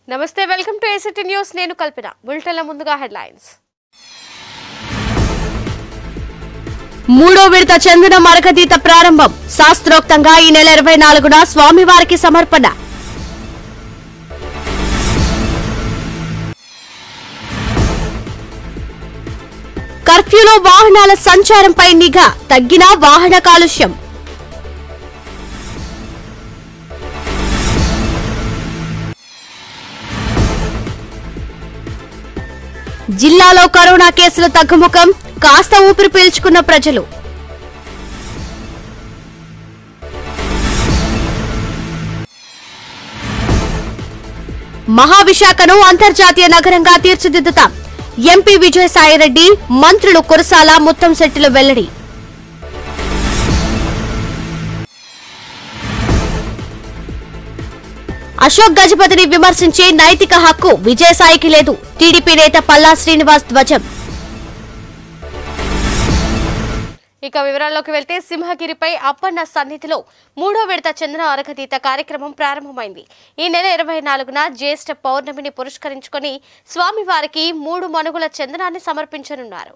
నమస్తే welcome to ACT news నేను కల్పన బులెటిన్ల ముందుగా హెడ్లైన్స్ మూడో విడత చందన మరకతీత ప్రారంభం శాస్త్రోక్తంగా ఈ నెల ఇరవై నాలుగున స్వామివారికి సమర్పణ కర్ఫ్యూలో వాహనాల సంచారంపై నిఘా తగ్గిన వాహన కాలుష్యం జిల్లాలో కరోనా కేసుల తగ్గుముఖం కాస్త ఊపిరి పీల్చుకున్న ప్రజలు మహావిశాఖను అంతర్జాతీయ నగరంగా తీర్చిదిద్దుతాం ఎంపీ విజయసాయిరెడ్డి మంత్రులు కురసాల ముత్తంశెట్టిల వెల్లడి అశోక్ గజపతిని విమర్శించే నైతిక హక్కు విజయసాయికి లేదు టీడీపీ నేత పల్లా శ్రీనివాస్ ధ్వజం ఇక వివరాల్లోకి వెళ్తే సింహగిరిపై అప్పన్న సన్నిధిలో మూడో విడత చంద్ర అరగతీత కార్యక్రమం ప్రారంభమైంది ఈ నెల ఇరవై నాలుగున జ్యేష్ఠ పౌర్ణమిని పురస్కరించుకొని స్వామివారికి మూడు మనుగుల చందనాన్ని సమర్పించనున్నారు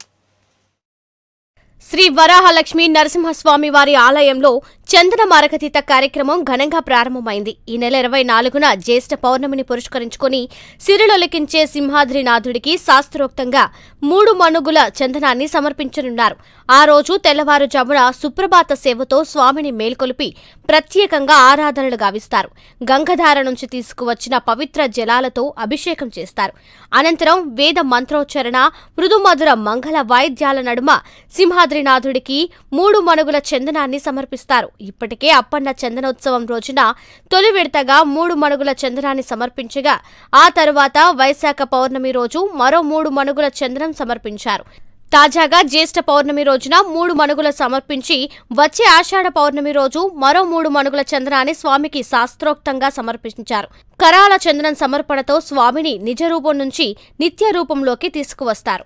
శ్రీ వరాహలక్ష్మి నరసింహస్వామి వారి ఆలయంలో చందన మారకతీత కార్యక్రమం ఘనంగా ప్రారంభమైంది ఈ నెల ఇరవై నాలుగున జ్యేష్ఠ పౌర్ణమిని పురస్కరించుకుని సిరిలొలికించే సింహాద్రినాథుడికి శాస్త్రోక్తంగా మూడు మనుగుల చందనాన్ని సమర్పించనున్నారు ఆ రోజు తెల్లవారుజామున సుప్రభాత సేవతో స్వామిని మేల్కొలిపి ప్రత్యేకంగా ఆరాధనలు గావిస్తారు గంగధార నుంచి తీసుకువచ్చిన పవిత్ర జలాలతో అభిషేకం చేస్తారు అనంతరం వేద మంత్రోచ్చరణ మృదుమధుర మంగళ వాయిద్యాల నడుమ సింహాద్రినాథుడికి మూడు మనుగుల చందనాన్ని సమర్పిస్తారు ఇప్పటికే అప్పన్న చందనోత్సవం రోజున తొలి విడతగా మూడు మనుగుల చందనాన్ని సమర్పించగా ఆ తరువాత వైశాఖ పౌర్ణమి రోజు మరో మూడు మనుగుల చందనం సమర్పించారు తాజాగా జ్యేష్ఠ పౌర్ణమి రోజున మూడు మనుగుల సమర్పించి వచ్చే ఆషాఢ పౌర్ణమి రోజు మరో మూడు మనుగుల చందనాన్ని స్వామికి శాస్త్రోక్తంగా సమర్పించారు కరాల చందనం సమర్పణతో స్వామిని నిజ రూపం నుంచి నిత్య రూపంలోకి తీసుకువస్తారు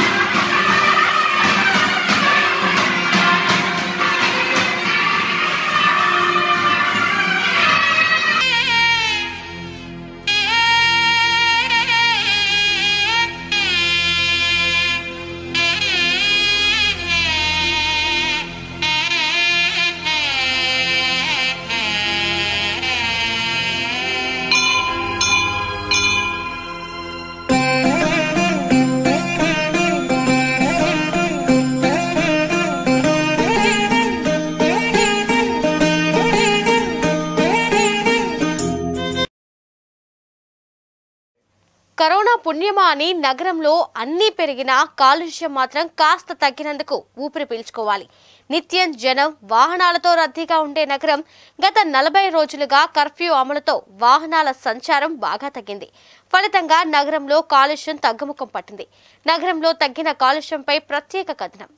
కరోనా పుణ్యమా అని నగరంలో అన్నీ పెరిగినా కాలుష్యం మాత్రం కాస్త తగ్గినందుకు ఊపిరి పీల్చుకోవాలి నిత్యం జనం వాహనాలతో రద్దీగా ఉండే నగరం గత నలభై రోజులుగా కర్ఫ్యూ అమలుతో వాహనాల సంచారం బాగా తగ్గింది ఫలితంగా నగరంలో కాలుష్యం తగ్గుముఖం పట్టింది నగరంలో తగ్గిన కాలుష్యంపై ప్రత్యేక కథనం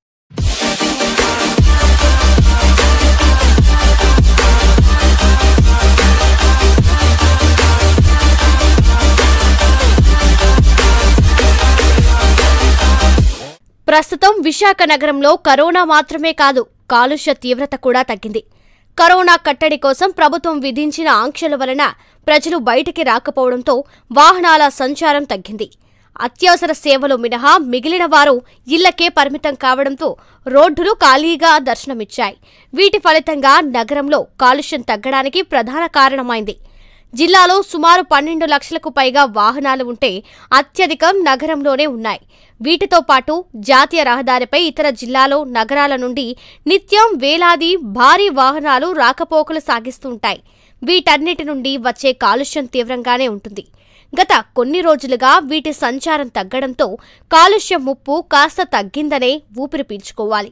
ప్రస్తుతం విశాఖ నగరంలో కరోనా మాత్రమే కాదు కాలుష్య తీవ్రత కూడా తగ్గింది కరోనా కట్టడి కోసం ప్రభుత్వం విధించిన ఆంక్షల వలన ప్రజలు బయటికి రాకపోవడంతో వాహనాల సంచారం తగ్గింది అత్యవసర సేవలు మినహా మిగిలిన వారు ఇళ్లకే పరిమితం కావడంతో రోడ్డులు ఖాళీగా దర్శనమిచ్చాయి వీటి ఫలితంగా నగరంలో కాలుష్యం తగ్గడానికి ప్రధాన కారణమైంది జిల్లాలో సుమారు పన్నెండు లక్షలకు పైగా వాహనాలు ఉంటే అత్యధికం నగరంలోనే ఉన్నాయి వీటితో పాటు జాతీయ రహదారిపై ఇతర జిల్లాలో నగరాల నుండి నిత్యం వేలాది భారీ వాహనాలు రాకపోకలు సాగిస్తుంటాయి వీటన్నిటి నుండి వచ్చే కాలుష్యం తీవ్రంగానే ఉంటుంది గత కొన్ని రోజులుగా వీటి సంచారం తగ్గడంతో కాలుష్య ముప్పు కాస్త తగ్గిందనే ఊపిరి పీల్చుకోవాలి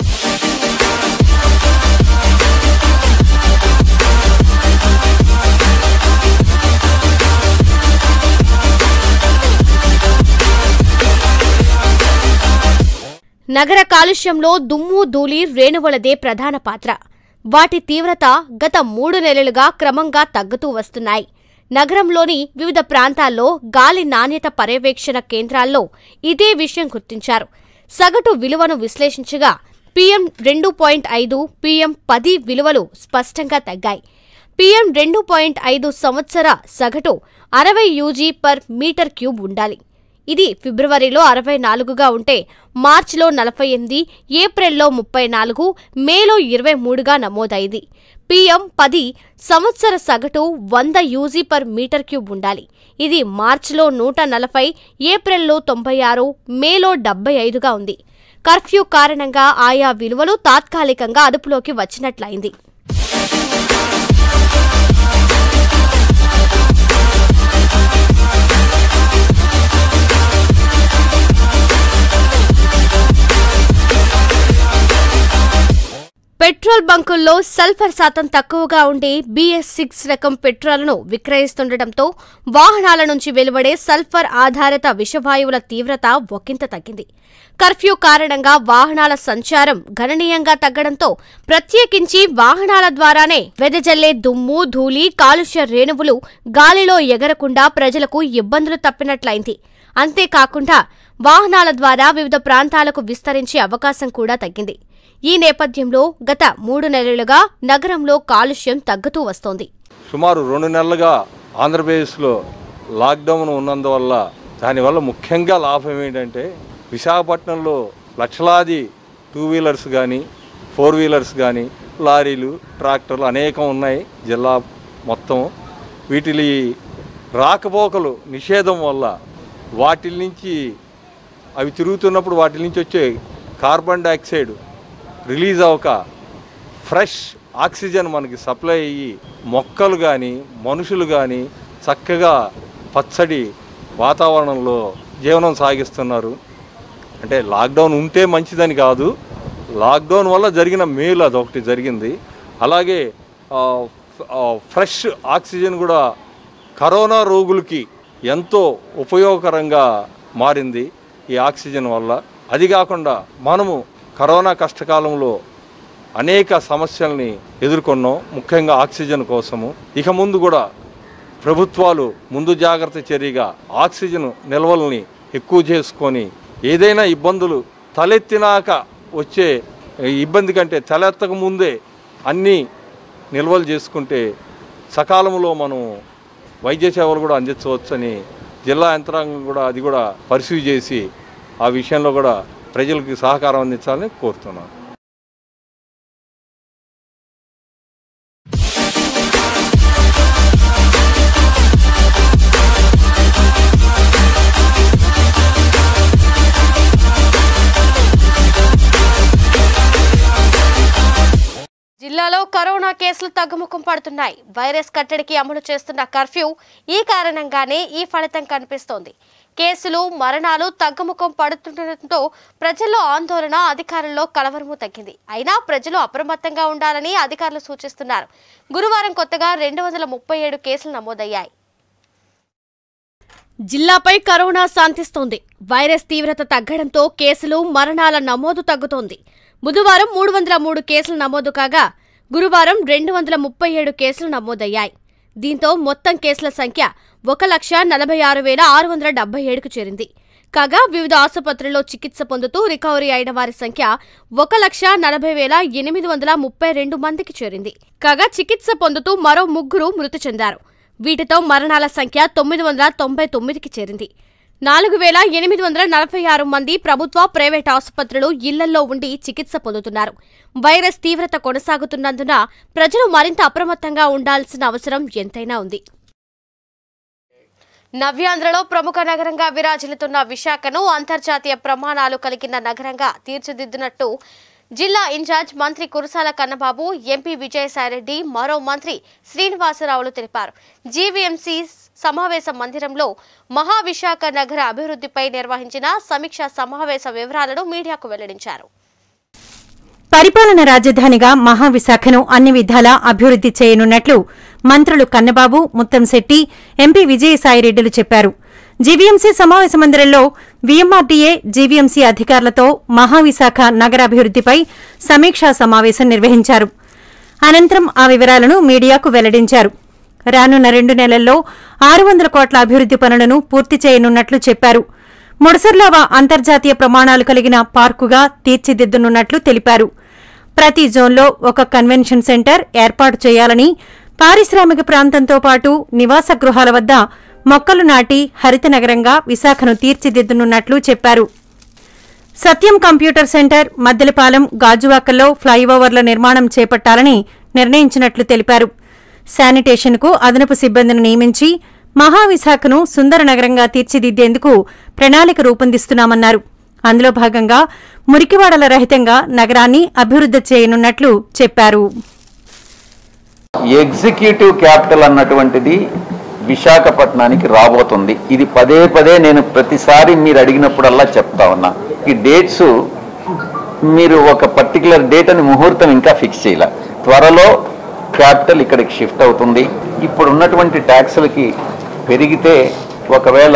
నగర కాలుష్యంలో దుమ్ము ధూళి రేణువులదే ప్రధాన పాత్ర వాటి తీవ్రత గత మూడు నెలలుగా క్రమంగా తగ్గుతూ వస్తున్నాయి నగరంలోని వివిధ ప్రాంతాల్లో గాలి నాణ్యత పర్యవేక్షణ కేంద్రాల్లో ఇదే విషయం గుర్తించారు సగటు విలువను విశ్లేషించగా పీఎం రెండు పాయింట్ ఐదు పీఎం పది విలువలు స్పష్టంగా తగ్గాయి పిఎం రెండు పాయింట్ ఐదు సంవత్సర సగటు అరవై యూజీ పర్ మీటర్ క్యూబ్ ఉండాలి ఇది ఫిబ్రవరిలో అరవై నాలుగుగా ఉంటే మార్చిలో నలభై ఎనిమిది ఏప్రిల్లో ముప్పై నాలుగు మేలో ఇరవై మూడుగా నమోదైంది పిఎం పది సంవత్సర సగటు వంద యూజీ పర్ మీటర్ క్యూబ్ ఉండాలి ఇది మార్చిలో నూట నలభై ఏప్రిల్లో తొంభై ఆరు మేలో డెబ్బై ఐదుగా ఉంది కర్ఫ్యూ కారణంగా ఆయా విలువలు తాత్కాలికంగా అదుపులోకి వచ్చినట్లయింది పెట్రోల్ బంకుల్లో సల్ఫర్ శాతం తక్కువగా ఉండే బీఎస్ సిక్స్ రకం పెట్రోల్ను విక్రయిస్తుండటంతో వాహనాల నుంచి వెలువడే సల్ఫర్ ఆధారిత విషవాయువుల తీవ్రత ఒకంత తగ్గింది కర్ఫ్యూ కారణంగా వాహనాల సంచారం గణనీయంగా తగ్గడంతో ప్రత్యేకించి వాహనాల ద్వారానే వెదజల్లే దుమ్ము ధూళి కాలుష్య రేణువులు గాలిలో ఎగరకుండా ప్రజలకు ఇబ్బందులు తప్పినట్లయింది అంతేకాకుండా వాహనాల ద్వారా వివిధ ప్రాంతాలకు విస్తరించే అవకాశం కూడా తగ్గింది ఈ నేపథ్యంలో గత మూడు నెలలుగా నగరంలో కాలుష్యం తగ్గుతూ వస్తోంది సుమారు రెండు నెలలుగా ఆంధ్రప్రదేశ్లో లాక్డౌన్ ఉన్నందువల్ల దానివల్ల ముఖ్యంగా లాభం ఏంటంటే విశాఖపట్నంలో లక్షలాది టూ వీలర్స్ కానీ ఫోర్ వీలర్స్ కానీ లారీలు ట్రాక్టర్లు అనేకం ఉన్నాయి జిల్లా మొత్తం వీటిలి రాకపోకలు నిషేధం వల్ల వాటి నుంచి అవి తిరుగుతున్నప్పుడు వాటి నుంచి వచ్చే కార్బన్ డైఆక్సైడ్ రిలీజ్ అవ్వక ఫ్రెష్ ఆక్సిజన్ మనకి సప్లై అయ్యి మొక్కలు కానీ మనుషులు కానీ చక్కగా పచ్చడి వాతావరణంలో జీవనం సాగిస్తున్నారు అంటే లాక్డౌన్ ఉంటే మంచిదని కాదు లాక్డౌన్ వల్ల జరిగిన మేలు అదొకటి జరిగింది అలాగే ఆ, ఫ్- ఆ, ఫ్రెష్ ఆక్సిజన్ కూడా కరోనా రోగులకి ఎంతో ఉపయోగకరంగా మారింది ఈ ఆక్సిజన్ వల్ల అది కాకుండా మనము కరోనా కష్టకాలంలో అనేక సమస్యల్ని ఎదుర్కొన్నాం ముఖ్యంగా ఆక్సిజన్ కోసము ఇక ముందు కూడా ప్రభుత్వాలు ముందు జాగ్రత్త చర్యగా ఆక్సిజన్ నిల్వల్ని ఎక్కువ చేసుకొని ఏదైనా ఇబ్బందులు తలెత్తినాక వచ్చే ఇబ్బంది కంటే తలెత్తక ముందే అన్నీ నిల్వలు చేసుకుంటే సకాలంలో మనం వైద్య సేవలు కూడా అందించవచ్చని జిల్లా యంత్రాంగం కూడా అది కూడా పరిశీలి చేసి ఆ విషయంలో కూడా ప్రజలకు సహకారం అందించాలని కోరుతున్నాను జిల్లాలో కరోనా కేసులు తగ్గుముఖం పడుతున్నాయి వైరస్ కట్టడికి అమలు చేస్తున్న కర్ఫ్యూ ఈ కారణంగానే ఈ ఫలితం కనిపిస్తోంది కేసులు మరణాలు తగ్గుముఖం పడుతుండటంతో ప్రజల్లో ఆందోళన అధికారుల్లో కలవరము తగ్గింది అయినా ప్రజలు అప్రమత్తంగా ఉండాలని అధికారులు సూచిస్తున్నారు గురువారం కొత్తగా రెండు వందల ముప్పై ఏడు కేసులు నమోదయ్యాయి జిల్లాపై కరోనా శాంతిస్తోంది వైరస్ తీవ్రత తగ్గడంతో కేసులు మరణాల నమోదు తగ్గుతోంది బుధవారం మూడు వందల మూడు కేసులు నమోదు కాగా గురువారం రెండు వందల ముప్పై ఏడు కేసులు నమోదయ్యాయి దీంతో మొత్తం కేసుల సంఖ్య ఒక లక్ష నలభై ఆరు వేల ఆరు వందల డెబ్బై ఏడుకు చేరింది కాగా వివిధ ఆసుపత్రుల్లో చికిత్స పొందుతూ రికవరీ అయిన వారి సంఖ్య ఒక లక్ష నలభై వేల ఎనిమిది వందల ముప్పై రెండు మందికి చేరింది కాగా చికిత్స పొందుతూ మరో ముగ్గురు మృతి చెందారు వీటితో మరణాల సంఖ్య తొమ్మిది వందల తొంభై తొమ్మిదికి చేరింది నాలుగు వేల ఎనిమిది వందల నలభై ఆరు మంది ప్రభుత్వ ప్రైవేట్ ఆసుపత్రులు ఇళ్లల్లో ఉండి చికిత్స పొందుతున్నారు వైరస్ తీవ్రత కొనసాగుతున్నందున ప్రజలు మరింత అప్రమత్తంగా ఉండాల్సిన అవసరం ఎంతైనా ఉంది నవ్యాంధ్రలో ప్రముఖ నగరంగా విరాజిల్లుతున్న విశాఖను అంతర్జాతీయ ప్రమాణాలు కలిగిన నగరంగా తీర్చిదిద్దినట్టు జిల్లా ఇన్ఛార్జ్ మంత్రి కురసాల కన్నబాబు ఎంపీ విజయసాయిరెడ్డి మరో మంత్రి శ్రీనివాసరావులు తెలిపారు జీవీఎంసీ సమావేశ మందిరంలో మహావిశాఖ నగర అభివృద్ధిపై నిర్వహించిన సమీక్షా సమావేశ వివరాలను మీడియాకు వెల్లడించారు పరిపాలన రాజధానిగా మహావిశాఖను అన్ని విధాలా అభివృద్ది చేయనున్నట్లు మంత్రులు కన్నబాబు ముత్తంశెట్టి ఎంపీ విజయసాయిరెడ్డిలు చెప్పారు జీవీఎంసీ సమావేశ మందిరంలో వీఎంఆర్డీఏ జీవీఎంసీ అధికారులతో మహావిశాఖ నగరాభివృద్దిపై సమీక్షా సమావేశం నిర్వహించారు అనంతరం ఆ వివరాలను మీడియాకు వెల్లడించారు రానున్న రెండు నెలల్లో ఆరు వందల కోట్ల అభివృద్ది పనులను పూర్తి చేయనున్నట్లు చెప్పారు ముడసర్లావా అంతర్జాతీయ ప్రమాణాలు కలిగిన పార్కుగా తీర్చిదిద్దనున్నట్లు తెలిపారు ప్రతి జోన్లో ఒక కన్వెన్షన్ సెంటర్ ఏర్పాటు చేయాలని పారిశ్రామిక ప్రాంతంతో పాటు నివాస గృహాల వద్ద మొక్కలు నాటి హరిత నగరంగా విశాఖను తీర్చిదిద్దనున్నట్లు చెప్పారు సత్యం కంప్యూటర్ సెంటర్ మద్దెలపాలెం గాజువాకల్లో ఫ్లైఓవర్ల నిర్మాణం చేపట్టాలని నిర్ణయించినట్లు తెలిపారు శానిటేషన్కు అదనపు సిబ్బందిని నియమించి మహావిశాఖను సుందర నగరంగా తీర్చిదిద్దేందుకు ప్రణాళిక రూపొందిస్తున్నామన్నారు అందులో భాగంగా మురికివాడల రహితంగా నగరాన్ని అభివృద్ధి చేయనున్నట్లు చెప్పారు ఎగ్జిక్యూటివ్ క్యాపిటల్ అన్నటువంటిది విశాఖపట్నానికి రాబోతుంది ఇది పదే పదే నేను ప్రతిసారి మీరు అడిగినప్పుడల్లా చెప్తా ఉన్నా ఈ డేట్స్ మీరు ఒక పర్టికులర్ డేట్ అని ముహూర్తం ఇంకా ఫిక్స్ చేయాల త్వరలో క్యాపిటల్ ఇక్కడికి షిఫ్ట్ అవుతుంది ఇప్పుడు ఉన్నటువంటి ట్యాక్సులకి పెరిగితే ఒకవేళ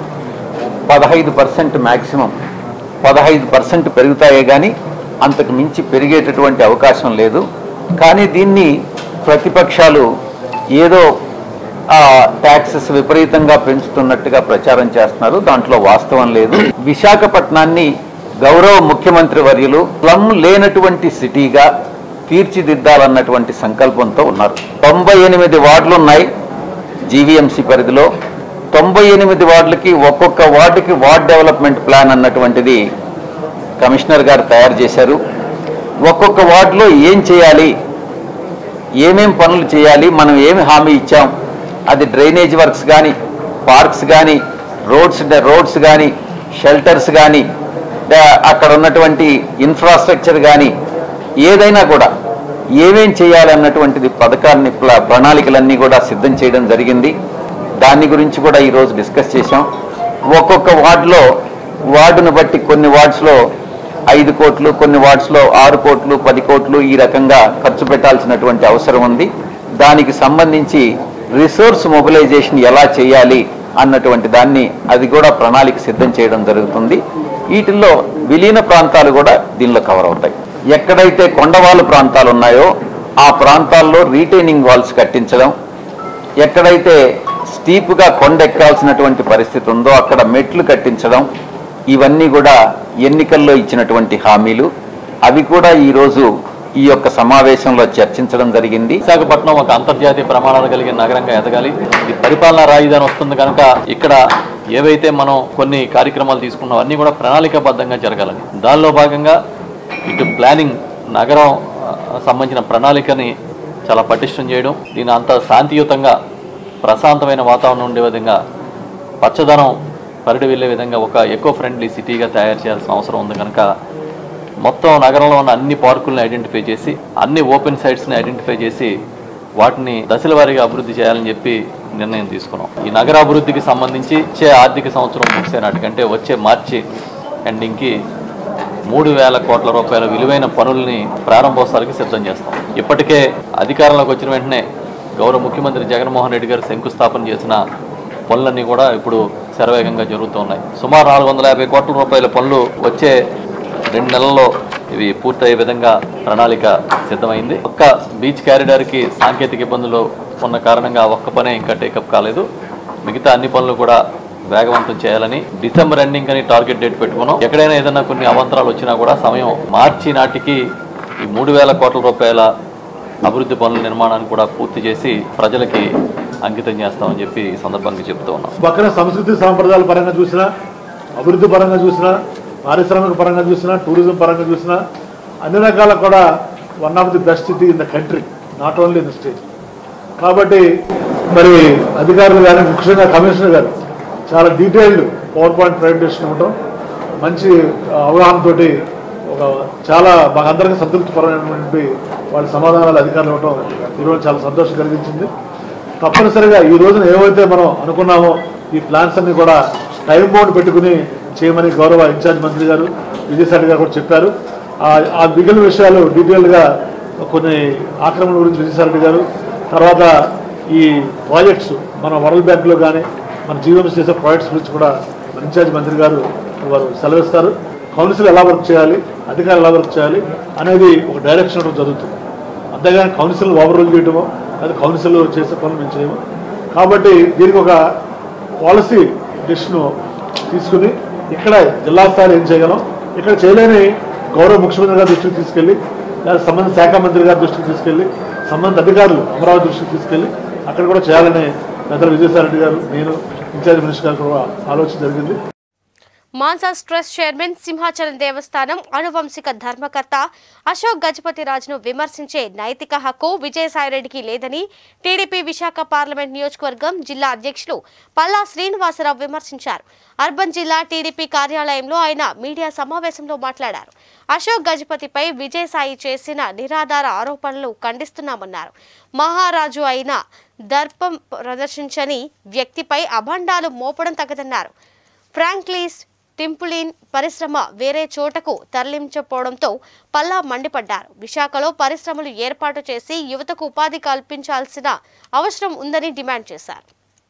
పదహైదు పర్సెంట్ మ్యాక్సిమం పదహైదు పర్సెంట్ పెరుగుతాయే కానీ అంతకు మించి పెరిగేటటువంటి అవకాశం లేదు కానీ దీన్ని ప్రతిపక్షాలు ఏదో ట్యాక్సెస్ విపరీతంగా పెంచుతున్నట్టుగా ప్రచారం చేస్తున్నారు దాంట్లో వాస్తవం లేదు విశాఖపట్నాన్ని గౌరవ ముఖ్యమంత్రి వర్యులు ప్లమ్ లేనటువంటి సిటీగా తీర్చిదిద్దాలన్నటువంటి సంకల్పంతో ఉన్నారు తొంభై ఎనిమిది వార్డులు ఉన్నాయి జీవీఎంసీ పరిధిలో తొంభై ఎనిమిది వార్డులకి ఒక్కొక్క వార్డుకి వార్డ్ డెవలప్మెంట్ ప్లాన్ అన్నటువంటిది కమిషనర్ గారు తయారు చేశారు ఒక్కొక్క వార్డులో ఏం చేయాలి ఏమేం పనులు చేయాలి మనం ఏమి హామీ ఇచ్చాం అది డ్రైనేజ్ వర్క్స్ కానీ పార్క్స్ కానీ రోడ్స్ రోడ్స్ కానీ షెల్టర్స్ కానీ అక్కడ ఉన్నటువంటి ఇన్ఫ్రాస్ట్రక్చర్ కానీ ఏదైనా కూడా ఏమేం చేయాలన్నటువంటిది పథకాన్ని ప్ల- ప్రణాళికలన్నీ కూడా సిద్ధం చేయడం జరిగింది దాని గురించి కూడా ఈరోజు డిస్కస్ చేశాం ఒక్కొక్క వార్డులో వార్డును బట్టి కొన్ని వార్డ్స్లో ఐదు కోట్లు కొన్ని వార్డ్స్లో ఆరు కోట్లు పది కోట్లు ఈ రకంగా ఖర్చు పెట్టాల్సినటువంటి అవసరం ఉంది దానికి సంబంధించి రిసోర్స్ మొబిలైజేషన్ ఎలా చేయాలి అన్నటువంటి దాన్ని అది కూడా ప్రణాళిక సిద్ధం చేయడం జరుగుతుంది వీటిల్లో విలీన ప్రాంతాలు కూడా దీనిలో కవర్ అవుతాయి ఎక్కడైతే కొండవాళ్ళు ప్రాంతాలు ఉన్నాయో ఆ ప్రాంతాల్లో రీటైనింగ్ వాల్స్ కట్టించడం ఎక్కడైతే స్టీప్గా కొండెక్కాల్సినటువంటి పరిస్థితి ఉందో అక్కడ మెట్లు కట్టించడం ఇవన్నీ కూడా ఎన్నికల్లో ఇచ్చినటువంటి హామీలు అవి కూడా ఈరోజు ఈ యొక్క సమావేశంలో చర్చించడం జరిగింది విశాఖపట్నం ఒక అంతర్జాతీయ ప్రమాణాలు కలిగిన నగరంగా ఎదగాలి ఇది పరిపాలనా రాజధాని వస్తుంది కనుక ఇక్కడ ఏవైతే మనం కొన్ని కార్యక్రమాలు తీసుకున్నాం అన్నీ కూడా ప్రణాళికాబద్ధంగా జరగాలని దానిలో భాగంగా ఇటు ప్లానింగ్ నగరం ఆ, సంబంధించిన ప్రణాళికని చాలా పటిష్టం చేయడం దీని అంత శాంతియుతంగా ప్రశాంతమైన వాతావరణం ఉండే విధంగా పచ్చదనం పరిడి వెళ్ళే విధంగా ఒక ఎకో ఫ్రెండ్లీ సిటీగా తయారు చేయాల్సిన అవసరం ఉంది కనుక మొత్తం నగరంలో ఉన్న అన్ని పార్కులను ఐడెంటిఫై చేసి అన్ని ఓపెన్ సైట్స్ని ఐడెంటిఫై చేసి వాటిని దశల వారీగా అభివృద్ధి చేయాలని చెప్పి నిర్ణయం తీసుకున్నాం ఈ నగర అభివృద్ధికి సంబంధించి వచ్చే ఆర్థిక సంవత్సరం ముగిసే నాటికంటే వచ్చే మార్చి ఎండింగ్కి మూడు వేల కోట్ల రూపాయల విలువైన పనుల్ని ప్రారంభోత్సవాలకి సిద్ధం చేస్తాం ఇప్పటికే అధికారంలోకి వచ్చిన వెంటనే గౌరవ ముఖ్యమంత్రి జగన్మోహన్ రెడ్డి గారు శంకుస్థాపన చేసిన పనులన్నీ కూడా ఇప్పుడు శరవేగంగా జరుగుతూ ఉన్నాయి సుమారు నాలుగు వందల యాభై కోట్ల రూపాయల పనులు వచ్చే రెండు నెలల్లో ఇవి పూర్తయ్యే విధంగా ప్రణాళిక సిద్ధమైంది ఒక్క బీచ్ క్యారిడార్కి సాంకేతిక ఇబ్బందులు ఉన్న కారణంగా ఆ ఒక్క పనే ఇంకా టేకప్ కాలేదు మిగతా అన్ని పనులు కూడా వేగవంతం చేయాలని డిసెంబర్ ఎండింగ్ అని టార్గెట్ డేట్ పెట్టుకున్నాం ఎక్కడైనా ఏదైనా కొన్ని అవాంతరాలు వచ్చినా కూడా సమయం మార్చి నాటికి ఈ మూడు వేల కోట్ల రూపాయల అభివృద్ధి పనుల నిర్మాణాన్ని కూడా పూర్తి చేసి ప్రజలకి అంకితం చేస్తామని చెప్పి ఈ సందర్భంగా చెప్తూ ఉన్నాం పక్కన సంస్కృతి సాంప్రదాయాల పరంగా చూసినా అభివృద్ధి పరంగా చూసినా పారిశ్రామిక పరంగా చూసినా టూరిజం పరంగా చూసినా అన్ని రకాల కూడా one of the best city in the country not only in the state కాబట్టి మరి అధికారులు కానీ ముఖ్యంగా కమిషనర్ గారు చాలా డీటెయిల్డ్ పవర్ పాయింట్ ప్రజెంటేషన్ ఇవ్వడం మంచి అవగాహనతోటి ఒక చాలా మాకు అందరికీ సంతృప్తిపరమైనటువంటి వాళ్ళ సమాధానాలు అధికారులు ఇవ్వడం ఈరోజు చాలా సంతోషం కలిగించింది తప్పనిసరిగా ఈ రోజున ఏవైతే మనం అనుకున్నామో ఈ ప్లాన్స్ అన్ని కూడా టైం బౌండ్ పెట్టుకుని చేయమని గౌరవ ఇన్ఛార్జ్ మంత్రి గారు విజయసాయి గారు కూడా చెప్పారు ఆ- ఆ మిగిలిన విషయాలు డీటెయిల్గా కొన్ని ఆక్రమణ గురించి విజయసాయి గారు తర్వాత ఈ ప్రాజెక్ట్స్ మన వరల్డ్ బ్యాంక్లో కానీ మన జీవనం చేసే ప్రాజెక్ట్స్ గురించి కూడా మన ఇన్ఛార్జ్ మంత్రి గారు వారు సెలవిస్తారు కౌన్సిల్ ఎలా వర్క్ చేయాలి అధికారులు ఎలా వర్క్ చేయాలి అనేది ఒక డైరెక్షన్ ఇవ్వడం జరుగుతుంది అంతేగాని కౌన్సిల్ ఓవర్ చేయటమో లేదా కౌన్సిల్ చేసే పనులు మేము చేయము కాబట్టి దీనికి ఒక పాలసీ డిష్ను తీసుకుని ఇక్కడ జిల్లా స్థాయిలో ఏం చేయగలం ఇక్కడ చేయలేని గౌరవ ముఖ్యమంత్రి గారి దృష్టికి తీసుకెళ్ళి లేదా సంబంధిత శాఖ మంత్రి గారి దృష్టికి తీసుకెళ్ళి సంబంధిత అధికారులు అమరావతి దృష్టికి తీసుకెళ్ళి అక్కడ కూడా చేయాలని పెద్దల విజయసాయి రెడ్డి గారు నేను ఇన్ఛార్జ్ మినిస్టర్ గారు కూడా ఆలోచన జరిగింది మాన్సాస్ ట్రస్ట్ చైర్మన్ సింహాచలం దేవస్థానం అనువంశిక ధర్మకర్త అశోక్ గజపతి రాజును విమర్శించే నైతిక హక్కు విజయసాయిరెడ్డికి లేదని టీడీపీ విశాఖ పార్లమెంట్ నియోజకవర్గం జిల్లా అధ్యక్షులు పల్లా శ్రీనివాసరావు విమర్శించారు అర్బన్ జిల్లా టీడీపీ కార్యాలయంలో ఆయన మీడియా సమావేశంలో మాట్లాడారు అశోక్ గజపతిపై విజయసాయి చేసిన నిరాధార ఆరోపణలు ఖండిస్తున్నామన్నారు మహారాజు అయిన దర్పం ప్రదర్శించని వ్యక్తిపై అభండాలు మోపడం తగదన్నారు ఫ్రాంక్లీస్ టింపులిన్ పరిశ్రమ వేరే చోటకు తరలించకపోవడంతో పల్లా మండిపడ్డారు విశాఖలో పరిశ్రమలు ఏర్పాటు చేసి యువతకు ఉపాధి కల్పించాల్సిన అవసరం ఉందని డిమాండ్ చేశారు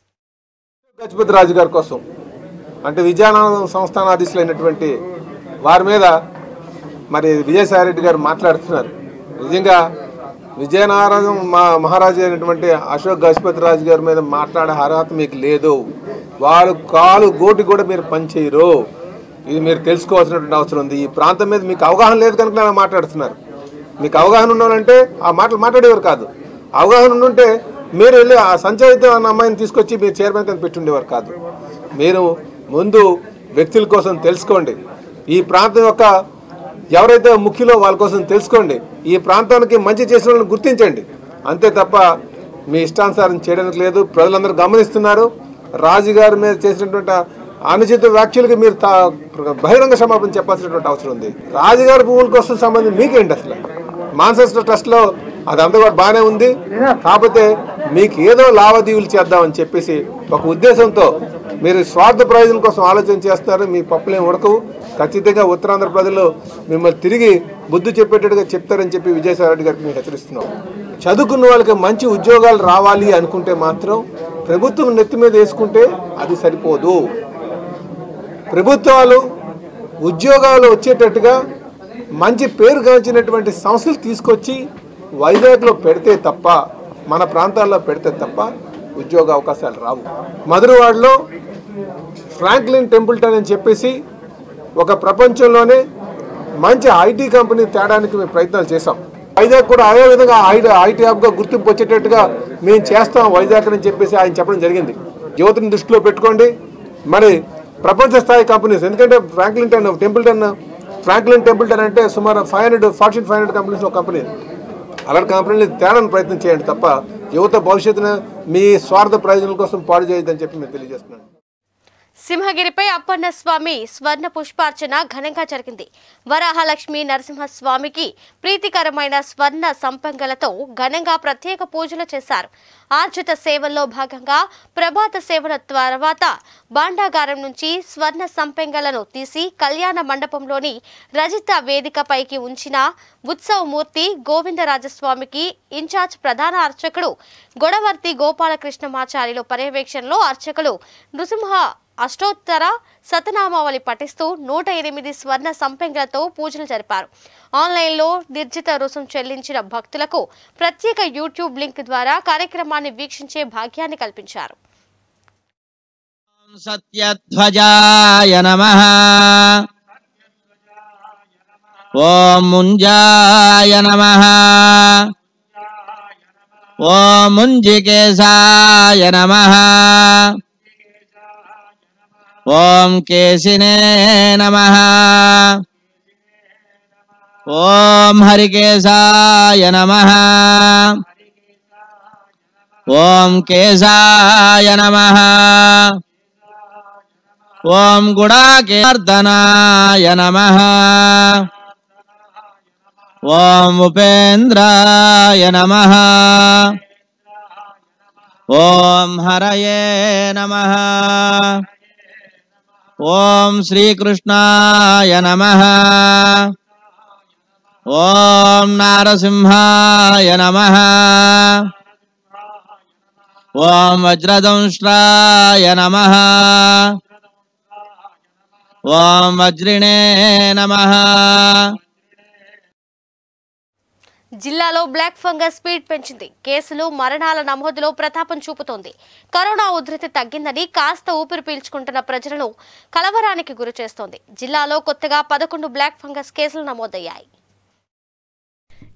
గజపతి రాజు గారి కోసం అంటే విజయనగరం సంస్థానాధీశులైనటువంటి వారి మీద మరి విజయసాయిరెడ్డి గారు మాట్లాడుతున్నారు నిజంగా విజయనగరం మా మహారాజు అయినటువంటి అశోక్ గజపతి రాజు గారి మీద మాట్లాడే అర్హత మీకు లేదు వాళ్ళు కాలు గోటి కూడా మీరు పనిచేయరు ఇది మీరు తెలుసుకోవాల్సినటువంటి అవసరం ఉంది ఈ ప్రాంతం మీద మీకు అవగాహన లేదు కనుక అలా మాట్లాడుతున్నారు మీకు అవగాహన ఉన్నానంటే ఆ మాటలు మాట్లాడేవారు కాదు అవగాహన ఉండుంటే మీరు వెళ్ళి ఆ సంచయిత అన్న అమ్మాయిని తీసుకొచ్చి మీరు చైర్మన్ కింద పెట్టుండేవారు కాదు మీరు ముందు వ్యక్తుల కోసం తెలుసుకోండి ఈ ప్రాంతం యొక్క ఎవరైతే ముఖ్యులో వాళ్ళ కోసం తెలుసుకోండి ఈ ప్రాంతానికి మంచి చేసిన వాళ్ళని గుర్తించండి అంతే తప్ప మీ ఇష్టానుసారం చేయడానికి లేదు ప్రజలందరూ గమనిస్తున్నారు రాజుగారి మీద చేసినటువంటి అనుచిత వ్యాఖ్యలకి మీరు తా- బహిరంగ క్షమాపణ చెప్పాల్సినటువంటి అవసరం ఉంది రాజుగారి భూముల కోసం సంబంధించి మీకేంటి అసలు మాన్సెస్టర్ ట్రస్ట్ లో అదంతా కూడా బాగానే ఉంది కాకపోతే మీకు ఏదో లావాదేవీలు చేద్దామని చెప్పేసి ఒక ఉద్దేశంతో మీరు స్వార్థ ప్రయోజనం కోసం ఆలోచన చేస్తారు మీ పప్పులేం ఉడకవు ఖచ్చితంగా ఉత్తరాంధ్ర ప్రజలు మిమ్మల్ని తిరిగి బుద్ధి చెప్పేటట్టుగా చెప్తారని చెప్పి విజయసాయి రెడ్డి గారికి మేము హెచ్చరిస్తున్నాం చదువుకున్న వాళ్ళకి మంచి ఉద్యోగాలు రావాలి అనుకుంటే మాత్రం ప్రభుత్వం నెత్తి మీద వేసుకుంటే అది సరిపోదు ప్రభుత్వాలు ఉద్యోగాలు వచ్చేటట్టుగా మంచి పేరు గాంచినటువంటి సంస్థలు తీసుకొచ్చి వైజాగ్లో పెడితే తప్ప మన ప్రాంతాల్లో పెడితే తప్ప ఉద్యోగ అవకాశాలు రావు మధురవాడలో ఫ్రాంక్లిన్ టెంపుల్టన్ అని చెప్పేసి ఒక ప్రపంచంలోనే మంచి ఐటీ కంపెనీ తేడానికి మేము ప్రయత్నాలు చేశాం వైజాగ్ కూడా అదే విధంగా ఐటీ ఐటీ హబ్గా గుర్తింపు వచ్చేటట్టుగా మేము చేస్తాం వైజాగ్ అని చెప్పేసి ఆయన చెప్పడం జరిగింది యువతని దృష్టిలో పెట్టుకోండి మరి ప్రపంచ స్థాయి కంపెనీస్ ఎందుకంటే ఫ్రాంక్లిన్ టన్ టెంపుల్టన్ ఫ్రాంక్లిన్ టెంపుల్టన్ అంటే సుమారు five hundred forty five hundred companies ఒక కంపెనీ అలాంటి కంపెనీలు తేడానికి ప్రయత్నం చేయండి తప్ప యువత భవిష్యత్తును మీ స్వార్థ ప్రయోజనాల కోసం పాడు చేయొద్దని చెప్పి మేము తెలియజేస్తున్నాను సింహగిరిపై అప్పన్న స్వామి స్వర్ణ పుష్పార్చన ఘనంగా జరిగింది వరాహలక్ష్మి నరసింహస్వామికి ప్రీతికరమైన స్వర్ణ సంపంగలతో ఘనంగా ప్రత్యేక పూజలు చేశారు ఆర్జిత సేవల్లో భాగంగా ప్రభాత సేవల తర్వాత భాండాగారం నుంచి స్వర్ణ సంపెంగలను తీసి కళ్యాణ మండపంలోని రజిత వేదికపైకి ఉంచిన ఉత్సవమూర్తి గోవిందరాజస్వామికి ఇన్ఛార్జ్ ప్రధాన అర్చకుడు గొడవర్తి గోపాలకృష్ణమాచార్యులు పర్యవేక్షణలో అర్చకులు నృసింహ అష్టోత్తర శతనామావళి పఠిస్తూ నూట ఎనిమిది స్వర్ణ సంపెంగలతో పూజలు జరిపారు ఆన్లైన్లో నిర్జిత రుసుం చెల్లించిన భక్తులకు ప్రత్యేక యూట్యూబ్ లింక్ ద్వారా కార్యక్రమాన్ని వీక్షించే భాగ్యాన్ని కల్పించారు సత్యధ్వజాయ నమ ఓం ముంజాయ నమ ఓం ముంజికేశాయ నమ ఓం కేశినే నమ ఓం హరికేశాయ నమ ఓం కేశాయ నమ ఓం గుడాకేర్దనాయ నమ ఓం ఉపేంద్రాయ నమ ఓం హరయే నమ ఓం శ్రీకృష్ణాయ నమ ఓం నారసింహాయ నమ ఓం వజ్రదంష్ట్రాయ నమ ఓం వజ్రిణే నమ జిల్లాలో బ్లాక్ ఫంగస్ స్పీడ్ పెంచింది కేసులు మరణాల నమోదులో ప్రతాపం చూపుతోంది కరోనా ఉధృతి తగ్గిందని కాస్త ఊపిరి పీల్చుకుంటున్న ప్రజలను కలవరానికి గురి చేస్తోంది జిల్లాలో కొత్తగా పదకొండు బ్లాక్ ఫంగస్ కేసులు నమోదయ్యాయి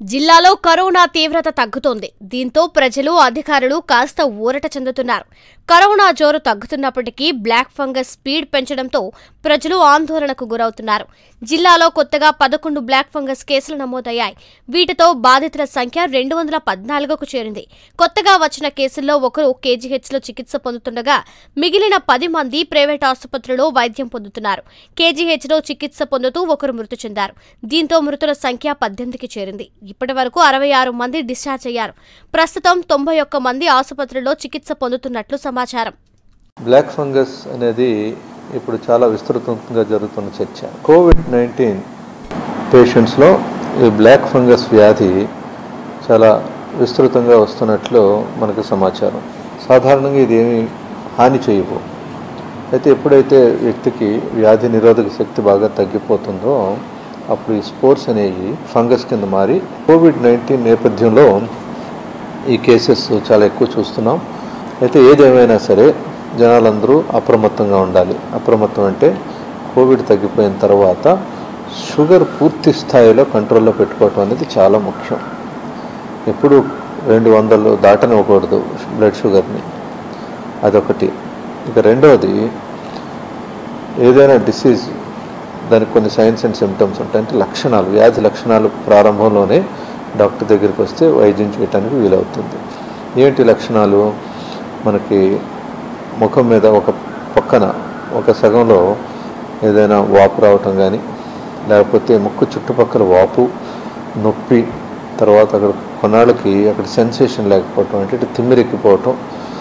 జిల్లాలో కరోనా తీవ్రత తగ్గుతోంది దీంతో ప్రజలు అధికారులు కాస్త ఊరట చెందుతున్నారు కరోనా జోరు తగ్గుతున్నప్పటికీ బ్లాక్ ఫంగస్ స్పీడ్ పెంచడంతో ప్రజలు ఆందోళనకు గురవుతున్నారు జిల్లాలో కొత్తగా పదకొండు బ్లాక్ ఫంగస్ కేసులు నమోదయ్యాయి వీటితో బాధితుల సంఖ్య రెండు వందల పద్నాలుగుకు చేరింది కొత్తగా వచ్చిన కేసుల్లో ఒకరు కేజీహెచ్లో చికిత్స పొందుతుండగా మిగిలిన పది మంది ప్రైవేట్ ఆసుపత్రిలో వైద్యం పొందుతున్నారు కేజీహెచ్లో చికిత్స పొందుతూ ఒకరు మృతి చెందారు దీంతో మృతుల సంఖ్య పద్దెనిమిదికి చేరింది ఇప్పటి వరకు అరవై ఆరు మంది డిశ్చార్జ్ అయ్యారు ప్రస్తుతం తొంభై ఒక్క మంది ఆసుపత్రిలో చికిత్స పొందుతున్నట్లు సమాచారం బ్లాక్ ఫంగస్ అనేది ఇప్పుడు చాలా విస్తృతంగా జరుగుతున్న చర్చ కోవిడ్ నైన్టీన్ పేషెంట్స్లో ఈ బ్లాక్ ఫంగస్ వ్యాధి చాలా విస్తృతంగా వస్తున్నట్లు మనకు సమాచారం సాధారణంగా ఇది ఏమి హాని చేయవు అయితే ఎప్పుడైతే వ్యక్తికి వ్యాధి నిరోధక శక్తి బాగా తగ్గిపోతుందో అప్పుడు ఈ స్పోర్స్ అనేవి ఫంగస్ కింద మారి కోవిడ్ నైన్టీన్ నేపథ్యంలో ఈ కేసెస్ చాలా ఎక్కువ చూస్తున్నాం అయితే ఏదేమైనా సరే జనాలందరూ అప్రమత్తంగా ఉండాలి అప్రమత్తం అంటే కోవిడ్ తగ్గిపోయిన తర్వాత షుగర్ పూర్తి స్థాయిలో కంట్రోల్లో పెట్టుకోవటం అనేది చాలా ముఖ్యం ఎప్పుడు రెండు వందలు దాటనివ్వకూడదు బ్లడ్ షుగర్ని అదొకటి ఇక రెండవది ఏదైనా డిసీజ్ దానికి కొన్ని సైన్స్ అండ్ సిమ్టమ్స్ ఉంటాయి అంటే లక్షణాలు వ్యాధి లక్షణాలు ప్రారంభంలోనే డాక్టర్ దగ్గరికి వస్తే వైద్యం చేయడానికి వీలవుతుంది ఏంటి లక్షణాలు మనకి ముఖం మీద ఒక పక్కన ఒక సగంలో ఏదైనా వాపు రావటం కానీ లేకపోతే ముక్కు చుట్టుపక్కల వాపు నొప్పి తర్వాత అక్కడ కొన్నాళ్ళకి అక్కడ సెన్సేషన్ లేకపోవటం అంటే ఇటు తిమ్మిరెక్కిపోవటం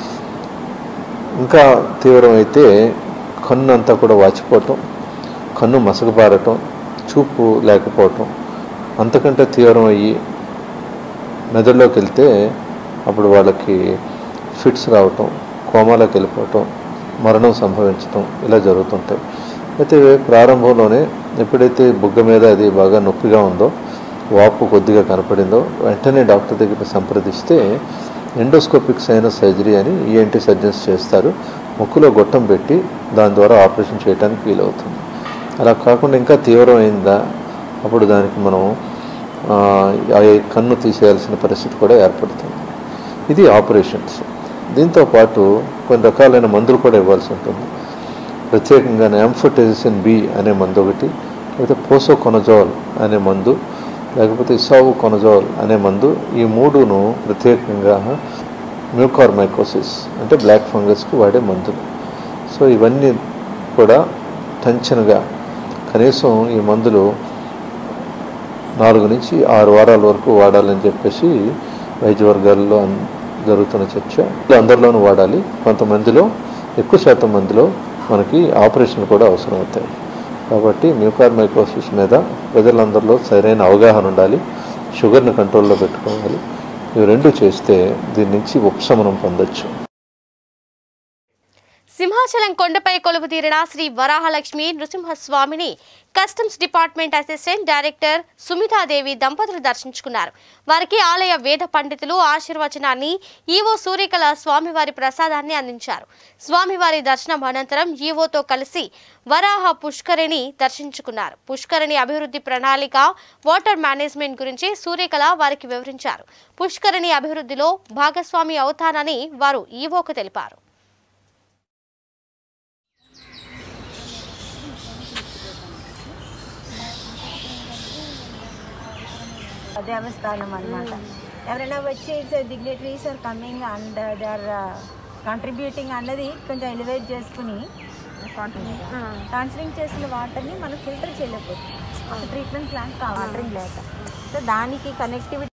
ఇంకా తీవ్రమైతే కన్ను అంతా కూడా వాచిపోవటం కన్ను మసకబారటం చూపు లేకపోవటం అంతకంటే తీవ్రం అయ్యి మెదడులోకి వెళ్తే అప్పుడు వాళ్ళకి ఫిట్స్ రావటం కోమాలోకి వెళ్ళిపోవటం మరణం సంభవించటం ఇలా జరుగుతుంటాయి అయితే ప్రారంభంలోనే ఎప్పుడైతే బుగ్గ మీద అది బాగా నొప్పిగా ఉందో వాపు కొద్దిగా కనపడిందో వెంటనే డాక్టర్ దగ్గర సంప్రదిస్తే ఎండోస్కోపిక్ సైనస్ సర్జరీ అని ఈఎన్టీ సర్జన్స్ చేస్తారు ముక్కులో గొట్టం పెట్టి దాని ద్వారా ఆపరేషన్ చేయడానికి వీలవుతుంది అలా కాకుండా ఇంకా తీవ్రమైందా అప్పుడు దానికి మనం ఆ, ఆ కన్ను తీసేయాల్సిన పరిస్థితి కూడా ఏర్పడుతుంది ఇది ఆపరేషన్స్ దీంతో పాటు కొన్ని రకాలైన మందులు కూడా ఇవ్వాల్సి ఉంటుంది ప్రత్యేకంగా ఎంఫోటెజిసిన్ బి అనే మందు ఒకటి లేకపోతే పోసోకొనజోల్ అనే మందు లేకపోతే ఇసావు కొనజోల్ అనే మందు ఈ మూడును ప్రత్యేకంగా మ్యూకార్మైకోసిస్ అంటే బ్లాక్ ఫంగస్కి వాడే మందులు సో ఇవన్నీ కూడా టెన్షన్గా కనీసం ఈ మందులు నాలుగు నుంచి ఆరు వారాల వరకు వాడాలని చెప్పేసి వైద్య వర్గాల్లో అన్- జరుగుతున్న చర్చ ఇలా అందరిలోనూ వాడాలి కొంతమందిలో ఎక్కువ శాతం మందిలో మనకి ఆపరేషన్ కూడా అవసరం అవుతాయి కాబట్టి మ్యూకార్మైకోసిస్ మీద ప్రజలందరిలో సరైన అవగాహన ఉండాలి షుగర్ని కంట్రోల్లో పెట్టుకోవాలి ఇవి రెండు చేస్తే దీని నుంచి ఉపశమనం పొందొచ్చు సింహాచలం కొండపై కొలువు తీరిన శ్రీ వరాహలక్ష్మి నృసింహస్వామిని customs department assistant director Sumitadevi దంపతులు దర్శించుకున్నారు వారికి ఆలయ వేద పండితులు ఆశీర్వచనాన్ని ఈవో సూర్యకళ స్వామివారి ప్రసాదాన్ని అందించారు స్వామివారి దర్శనం అనంతరం ఈవోతో కలిసి వరాహ పుష్కరిణి దర్శించుకున్నారు పుష్కరిణి అభివృద్ధి ప్రణాళిక వాటర్ మేనేజ్మెంట్ గురించి సూర్యకళ వారికి వివరించారు పుష్కరిణి అభివృద్ధిలో భాగస్వామి అవుతానని వారు ఈవోకు తెలిపారు దేవస్థానం అన్నమాట ఎవరైనా వచ్చి dignitaries are coming and they are contributing అన్నది కొంచెం ఎలివేట్ చేసుకుని కౌన్సిలింగ్ చేసిన వాటర్ని మనం ఫిల్టర్ చేయలేకపోతుంది ట్రీట్మెంట్ ప్లాంట్ వాటరింగ్ లేక సో దానికి కనెక్టివిటీ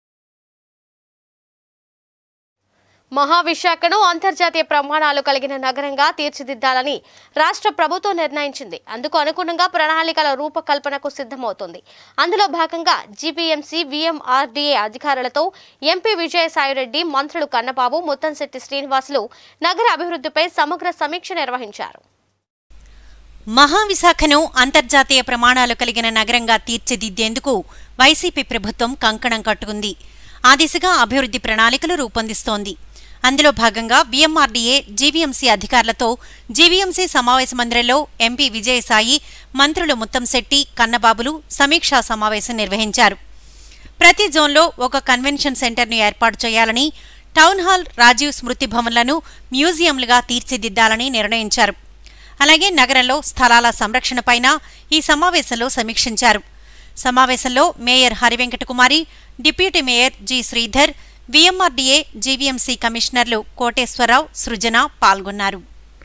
మహావిశాఖను అంతర్జాతీయ ప్రమాణాలు కలిగిన నగరంగా తీర్చిదిద్దాలని రాష్ట్ర ప్రభుత్వం నిర్ణయించింది అందుకు అనుగుణంగా ప్రణాళికల రూపకల్పనకు సిద్ధమవుతోంది అందులో భాగంగా జీపీఎంసీ వీఎంఆర్డీఏ అధికారులతో ఎంపీ విజయసాయిరెడ్డి మంత్రులు కన్నబాబు ముత్తంశెట్టి శ్రీనివాసులు నగర అభివృద్ధిపై సమగ్ర సమీక్ష నిర్వహించారు మహావిశాఖను అంతర్జాతీయ ప్రమాణాలు కలిగిన నగరంగా తీర్చిదిద్దేందుకు వైసీపీ ప్రభుత్వం కంకణం కట్టుకుంది ఆ దిశగా అభివృద్ధి ప్రణాళికలు రూపొందిస్తోంది అందులో భాగంగా వీఎంఆర్డీఏ జీవీఎంసీ అధికారులతో జీవీఎంసీ సమావేశ మందిరంలో ఎంపీ విజయసాయి మంత్రులు ముత్తంశెట్టి కన్నబాబులు సమీక్షా సమావేశం నిర్వహించారు ప్రతి జోన్లో ఒక కన్వెన్షన్ సెంటర్ను ఏర్పాటు చేయాలని టౌన్ హాల్ రాజీవ్ స్మృతి భవన్లను మ్యూజియంలుగా తీర్చిదిద్దాలని నిర్ణయించారు అలాగే నగరంలో స్థలాల సంరక్షణపైన ఈ సమావేశంలో సమీక్షించారు సమావేశంలో mayor Hari Venkata Kumari deputy mayor G Sridhar VMRDA GVMC కమిషనర్లు కోటేశ్వరరావు సృజన పాల్గొన్నారు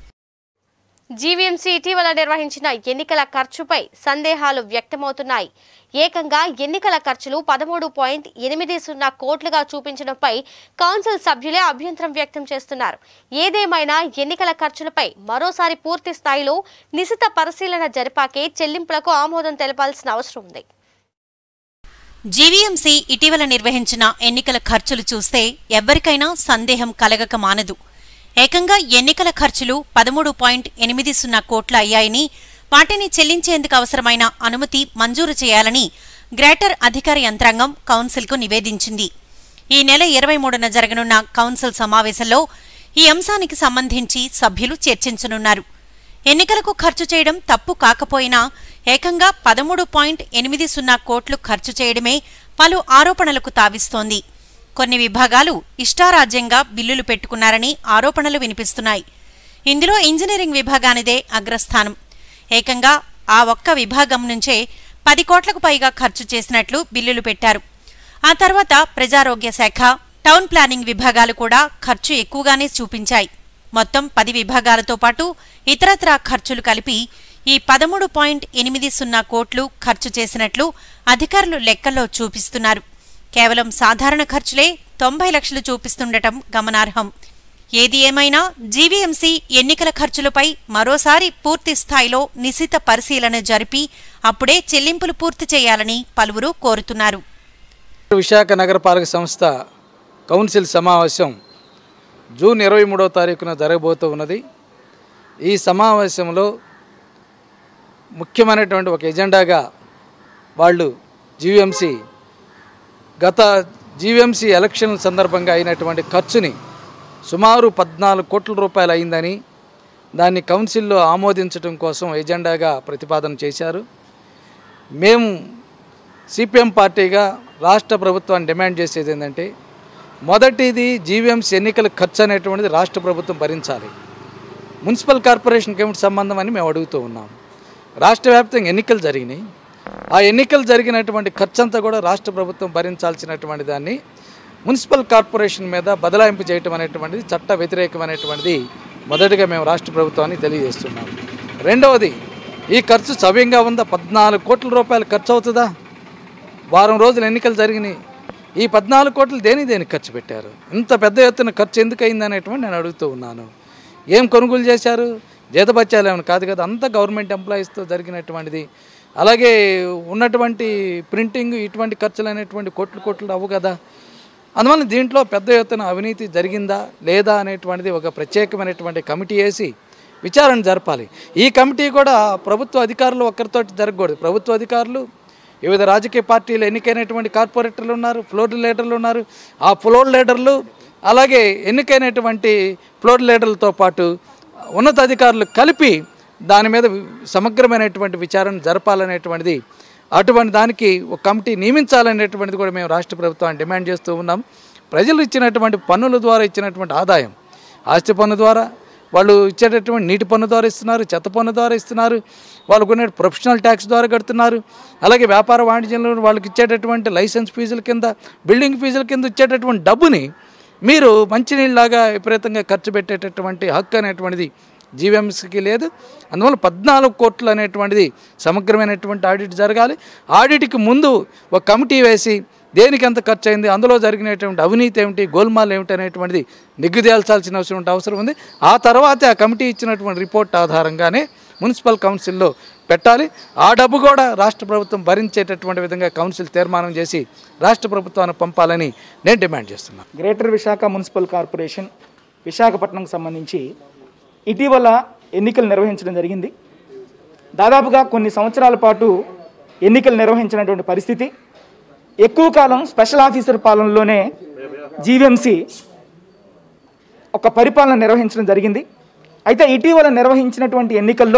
జీవీఎంసీ ఇటీవల నిర్వహించిన ఎన్నికల ఖర్చుపై సందేహాలు వ్యక్తమవుతున్నాయి ఏకంగా ఎన్నికల ఖర్చులు పదమూడు పాయింట్ ఎనిమిది సున్నా కోట్లుగా చూపించడంపై కౌన్సిల్ సభ్యులే అభ్యంతరం వ్యక్తం చేస్తున్నారు ఏదేమైనా ఎన్నికల ఖర్చులపై మరోసారి పూర్తి స్థాయిలో నిశిత పరిశీలన జరిపాకే చెల్లింపులకు ఆమోదం తెలపాల్సిన అవసరం ఉంది జీవీఎంసీ ఇటీవల నిర్వహించిన ఎన్నికల ఖర్చులు చూస్తే ఎవ్వరికైనా సందేహం కలగక మానదు ఏకంగా ఎన్నికల ఖర్చులు పదమూడు పాయింట్ ఎనిమిది సున్నా కోట్ల అయ్యాయని వాటిని చెల్లించేందుకు అవసరమైన అనుమతి మంజూరు చేయాలని గ్రేటర్ అధికార యంత్రాంగం కౌన్సిల్కు నివేదించింది ఈ నెల ఇరవై మూడున జరగనున్న కౌన్సిల్ సమావేశంలో ఈ అంశానికి సంబంధించి సభ్యులు చర్చించనున్నారు ఎన్నికలకు ఖర్చు చేయడం తప్పు కాకపోయినా ఏకంగా పదమూడు పాయింట్ ఎనిమిది సున్నా కోట్లు ఖర్చు చేయడమే పలు ఆరోపణలకు తావిస్తోంది కొన్ని విభాగాలు ఇష్టారాజ్యంగా బిల్లులు పెట్టుకున్నారని ఆరోపణలు వినిపిస్తున్నాయి ఇందులో ఇంజనీరింగ్ విభాగానిదే అగ్రస్థానం ఏకంగా ఆ ఒక్క విభాగం నుంచే పది కోట్లకు పైగా ఖర్చు చేసినట్లు బిల్లులు పెట్టారు ఆ తర్వాత ప్రజారోగ్య శాఖ టౌన్ ప్లానింగ్ విభాగాలు కూడా ఖర్చు ఎక్కువగానే చూపించాయి మొత్తం పది విభాగాలతో పాటు ఇతరత్రా ఖర్చులు కలిపి ఈ పదమూడు పాయింట్ ఎనిమిది సున్నా కోట్లు ఖర్చు చేసినట్లు అధికారులు లెక్కల్లో చూపిస్తున్నారు కేవలం సాధారణ ఖర్చులే తొంభై లక్షలు చూపిస్తుండటం గమనార్హం ఏది ఏమైనా జీవీఎంసీ ఎన్నికల ఖర్చులపై మరోసారి పూర్తి స్థాయిలో నిశిత పరిశీలన జరిపి అప్పుడే చెల్లింపులు పూర్తి చేయాలని పలువురు కోరుతున్నారు విశాఖ నగరపాలక సంస్థ కౌన్సిల్ సమావేశం జూన్ ఇరవై మూడవ తారీఖున జరగబోతూ ఉన్నది ఈ సమావేశంలో ముఖ్యమైనటువంటి ఒక ఎజెండాగా వాళ్ళు జీవీఎంసీ గత జీవీఎంసీ ఎలక్షన్ సందర్భంగా అయినటువంటి ఖర్చుని సుమారు పద్నాలుగు కోట్ల రూపాయలు అయిందని దాన్ని కౌన్సిల్లో ఆమోదించడం కోసం ఎజెండాగా ప్రతిపాదన చేశారు మేము సిపిఎం పార్టీగా రాష్ట్ర ప్రభుత్వాన్ని డిమాండ్ చేసేది ఏంటంటే మొదటిది జీవీఎంసీ ఎన్నికల ఖర్చు అనేటువంటిది రాష్ట్ర ప్రభుత్వం భరించాలి మున్సిపల్ కార్పొరేషన్కి ఏమిటి సంబంధం అని మేము అడుగుతూ ఉన్నాం రాష్ట్ర వ్యాప్తంగా ఎన్నికలు జరిగినాయి ఆ ఎన్నికలు జరిగినటువంటి ఖర్చు అంతా కూడా రాష్ట్ర ప్రభుత్వం భరించాల్సినటువంటి దాన్ని మున్సిపల్ కార్పొరేషన్ మీద బదలాయింపు చేయటం అనేటువంటిది చట్ట వ్యతిరేకమైనటువంటిది మొదటిగా మేము రాష్ట్ర ప్రభుత్వాన్ని తెలియజేస్తున్నాం రెండవది ఈ ఖర్చు సవ్యంగా ఉందా పద్నాలుగు కోట్ల రూపాయలు ఖర్చు అవుతుందా వారం రోజులు ఎన్నికలు జరిగినాయి ఈ పద్నాలుగు కోట్లు దేని దేనికి ఖర్చు పెట్టారు ఇంత పెద్ద ఎత్తున ఖర్చు ఎందుకు అయింది అనేటువంటి నేను అడుగుతూ ఉన్నాను ఏం కొనుగోలు చేశారు జీతబత్యాలు ఏమైనా కాదు కదా అంతా గవర్నమెంట్ ఎంప్లాయీస్తో జరిగినటువంటిది అలాగే ఉన్నటువంటి ప్రింటింగ్ ఇటువంటి ఖర్చులు అనేటువంటి కోట్లు కోట్లు అవ్వు కదా అందువల్ల దీంట్లో పెద్ద ఎత్తున అవినీతి జరిగిందా లేదా అనేటువంటిది ఒక ప్రత్యేకమైనటువంటి కమిటీ వేసి విచారణ జరపాలి ఈ కమిటీ కూడా ప్రభుత్వ అధికారులు ఒక్కరితోటి జరగకూడదు ప్రభుత్వ అధికారులు వివిధ రాజకీయ పార్టీలు ఎన్నికైనటువంటి కార్పొరేటర్లు ఉన్నారు ఫ్లోర్ లీడర్లు ఉన్నారు ఆ ఫ్లోర్ లీడర్లు అలాగే ఎన్నికైనటువంటి ఫ్లోర్ లీడర్లతో పాటు ఉన్నతాధికారులు కలిపి దాని మీద సమగ్రమైనటువంటి విచారణ జరపాలనేటువంటిది అటువంటి దానికి ఒక కమిటీ నియమించాలనేటువంటిది కూడా మేము రాష్ట్ర ప్రభుత్వాన్ని డిమాండ్ చేస్తూ ఉన్నాం ప్రజలు ఇచ్చినటువంటి పన్నుల ద్వారా ఇచ్చినటువంటి ఆదాయం ఆస్తి పన్ను ద్వారా వాళ్ళు ఇచ్చేటటువంటి నీటి పన్ను ద్వారా ఇస్తున్నారు చెత్త పన్ను ద్వారా ఇస్తున్నారు వాళ్ళకు ఉన్న ప్రొఫెషనల్ ట్యాక్స్ ద్వారా కడుతున్నారు అలాగే వ్యాపార వాణిజ్యంలో వాళ్ళకి ఇచ్చేటటువంటి లైసెన్స్ ఫీజుల కింద బిల్డింగ్ ఫీజుల కింద ఇచ్చేటటువంటి డబ్బుని మీరు మంచినీళ్ళలాగా విపరీతంగా ఖర్చు పెట్టేటటువంటి హక్కు అనేటువంటిది జీవీఎంసీకి లేదు అందువల్ల పద్నాలుగు కోట్లు అనేటువంటిది సమగ్రమైనటువంటి ఆడిట్ జరగాలి ఆడిట్కి ముందు ఒక కమిటీ వేసి దేనికి ఎంత ఖర్చు అయింది అందులో జరిగినటువంటి అవినీతి ఏమిటి గోల్మాల్ ఏమిటి అనేటువంటిది నిగ్గుదేల్చాల్సిన అవసరం అవసరం ఉంది ఆ తర్వాత ఆ కమిటీ ఇచ్చినటువంటి రిపోర్ట్ ఆధారంగానే మున్సిపల్ కౌన్సిల్లో పెట్టాలి ఆ డబ్బు కూడా రాష్ట్ర ప్రభుత్వం భరించేటటువంటి విధంగా కౌన్సిల్ తీర్మానం చేసి రాష్ట్ర ప్రభుత్వానికి పంపాలని నేను డిమాండ్ చేస్తున్నాను గ్రేటర్ విశాఖ మున్సిపల్ కార్పొరేషన్ విశాఖపట్నంకు సంబంధించి ఇటీవల ఎన్నికలు నిర్వహించడం జరిగింది దాదాపుగా కొన్ని సంవత్సరాల పాటు ఎన్నికలు నిర్వహించినటువంటి పరిస్థితి ఎక్కువ కాలం స్పెషల్ ఆఫీసర్ పాలనలోనే జీవీఎంసీ ఒక పరిపాలన నిర్వహించడం జరిగింది అయితే ఇటీవల నిర్వహించినటువంటి ఎన్నికల్లో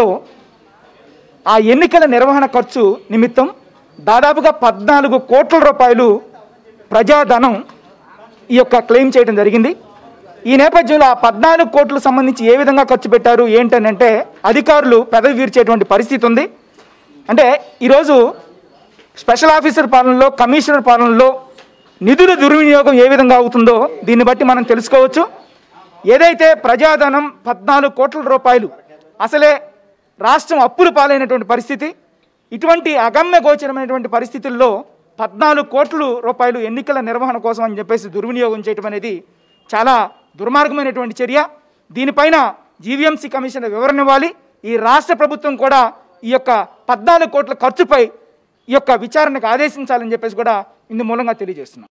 ఆ ఎన్నికల నిర్వహణ ఖర్చు నిమిత్తం దాదాపుగా పద్నాలుగు కోట్ల రూపాయలు ప్రజాధనం ఈ యొక్క క్లెయిమ్ చేయడం జరిగింది ఈ నేపథ్యంలో ఆ పద్నాలుగు కోట్లకు సంబంధించి ఏ విధంగా ఖర్చు పెట్టారు ఏంటని అంటే అధికారులు పెదవి వీర్చేటువంటి పరిస్థితి ఉంది అంటే ఈరోజు స్పెషల్ ఆఫీసర్ పాలనలో కమిషనర్ పాలనలో నిధుల దుర్వినియోగం ఏ విధంగా అవుతుందో దీన్ని బట్టి మనం తెలుసుకోవచ్చు ఏదైతే ప్రజాధనం పద్నాలుగు కోట్ల రూపాయలు అసలే రాష్ట్రం అప్పులు పాలైనటువంటి పరిస్థితి ఇటువంటి అగమ్య గోచరమైనటువంటి పరిస్థితుల్లో పద్నాలుగు కోట్ల రూపాయలు ఎన్నికల నిర్వహణ కోసం అని చెప్పేసి దుర్వినియోగం చేయడం అనేది చాలా దుర్మార్గమైనటువంటి చర్య దీనిపైన జీవీఎంసీ కమిషన్ వివరణ ఇవ్వాలి ఈ రాష్ట్ర ప్రభుత్వం కూడా ఈ యొక్క పద్నాలుగు కోట్ల ఖర్చుపై ఈ యొక్క విచారణకు ఆదేశించాలని చెప్పేసి కూడా ఇందు మూలంగా తెలియజేస్తున్నాం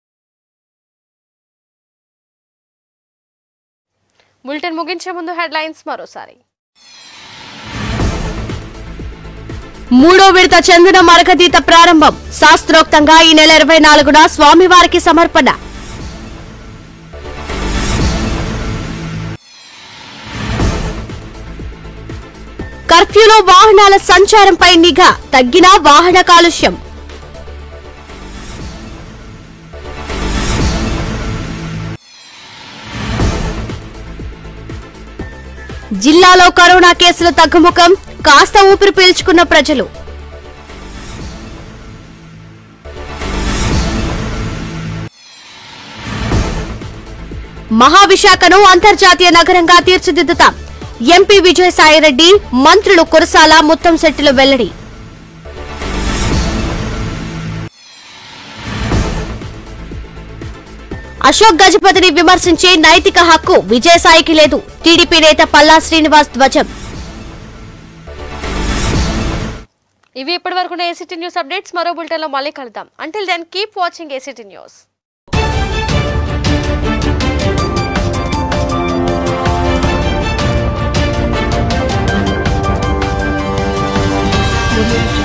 బులెటిన్ ముగించే ముందు హెడ్లైన్స్ మరోసారి మూడో విడత చందన మరకతీత ప్రారంభం శాస్త్రోక్తంగా ఈ నెల ఇరవై నాలుగున స్వామివారికి సమర్పణ కర్ఫ్యూలో వాహనాల సంచారంపై నిఘా తగ్గిన వాహన కాలుష్యం జిల్లాలో కరోనా కేసుల తగ్గుముఖం కాస్త ఊపిరి పీల్చుకున్న ప్రజలు మహావిశాఖను అంతర్జాతీయ నగరంగా తీర్చిదిద్దుతాం ఎంపీ విజయసాయిరెడ్డి మంత్రులు కురసాల ముత్తంశెట్టిలు వెల్లడి అశోక్ గజపతిని విమర్శించే నైతిక హక్కు విజయసాయికి లేదు టీడీపీ నేత పల్లా శ్రీనివాస్ ధ్వజం ఇవి ఇప్పటి వరకు ఏసీటీ న్యూస్ అప్డేట్స్ మరో బులెటిన్లో మళ్ళీ కలుద్దాం until then keep watching ACT news Thank you.